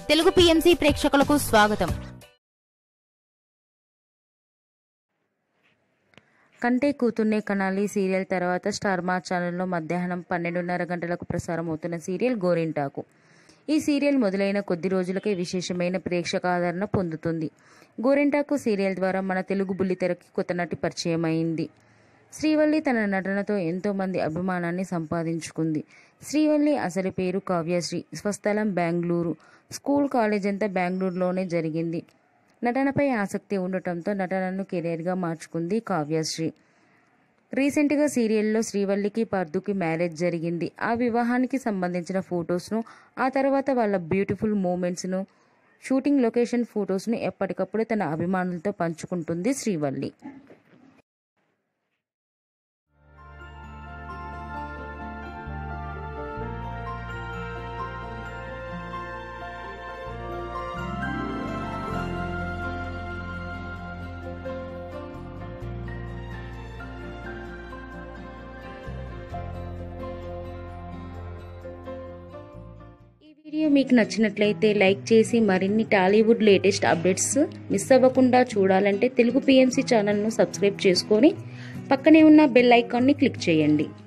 Telugu PMC ప్రేక్షకులకు స్వాగతం కంటే కూతుర్నే కనాలి సీరియల్ తర్వాత స్టార్ మా ఛానల్లో మధ్యాహ్నం పన్నెండున్నర గంటలకు ప్రసారం అవుతున్న సీరియల్ గోరింటాకు ఈ సీరియల్ మొదలైన కొద్ది రోజులకే విశేషమైన ప్రేక్షక ఆదరణ పొందుతుంది గోరింటాకు సీరియల్ ద్వారా మన తెలుగు బుల్లితెరకి కొత్త నటి పరిచయం అయింది శ్రీవల్లి తన నటనతో ఎంతో మంది అభిమానాన్ని సంపాదించుకుంది శ్రీవల్లి అసలు పేరు కావ్యశ్రీ స్వస్థలం బెంగళూరు స్కూల్ కాలేజ్ అంతా బెంగళూరులోనే జరిగింది నటనపై ఆసక్తి ఉండటంతో నటనను కెరీర్గా మార్చుకుంది కావ్యశ్రీ రీసెంట్గా సీరియల్లో శ్రీవల్లికి పర్దుకి మ్యారేజ్ జరిగింది ఆ వివాహానికి సంబంధించిన ఫొటోస్ను ఆ తర్వాత వాళ్ళ బ్యూటిఫుల్ మూమెంట్స్ను షూటింగ్ లొకేషన్ ఫొటోస్ను ఎప్పటికప్పుడు తన అభిమానులతో పంచుకుంటుంది శ్రీవల్లి ఈ వీడియో మీకు నచ్చినట్లయితే లైక్ చేసి మరిన్ని టాలీవుడ్ లేటెస్ట్ అప్డేట్స్ మిస్ అవ్వకుండా చూడాలంటే తెలుగు పిఎంసి ఛానల్ను సబ్స్క్రైబ్ చేసుకొని పక్కనే ఉన్న బెల్ ఐకాన్ని క్లిక్ చేయండి